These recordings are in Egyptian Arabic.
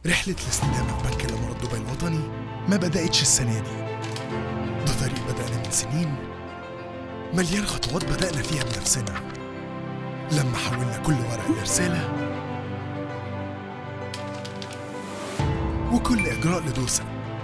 رحلة الاستدامة في بنك الإمارات دبي الوطني ما بدأتش السنة دي ده طريق بدأنا من سنين مليان خطوات بدأنا فيها بنفسنا لما حولنا كل ورقة لرسالة وكل إجراء لدوسة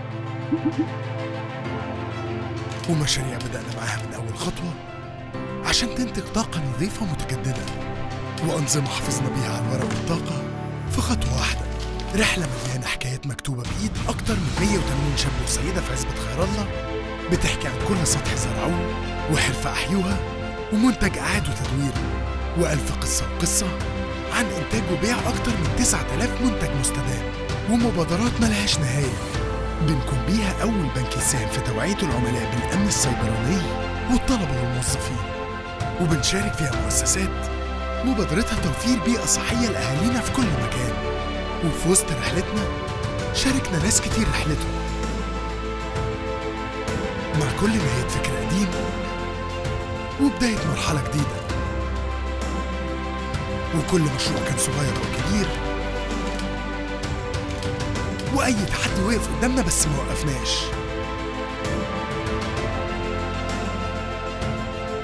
ومشاريع بدأنا معاها من أول خطوة عشان تنتج طاقة نظيفة متجددة وأنظمة حافظنا بيها على الورق والطاقة في خطوة واحدة رحلة مليانة حكايات مكتوبة بإيد أكتر من 180 شاب وسيدة في عزبة خير الله بتحكي عن كل سطح زرعوه وحرفة أحيوها ومنتج أعادوا تدويره وألف قصة وقصة عن إنتاج وبيع أكتر من 9000 منتج مستدام ومبادرات ملهاش نهاية بنكون بيها أول بنك يساهم في توعية العملاء بالأمن السيبراني والطلبة والموظفين وبنشارك فيها مؤسسات مبادرتها توفير بيئة صحية لأهالينا في كل مكان وفي وسط رحلتنا شاركنا ناس كتير رحلتهم مع كل نهاية فكرة قديم وبداية مرحلة جديدة وكل مشروع كان صغير أو كبير وأي تحدي وقف قدامنا بس ما وقفناش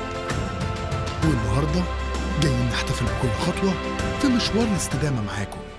والنهاردة جايين نحتفل بكل خطوة في مشوار الاستدامة معاكم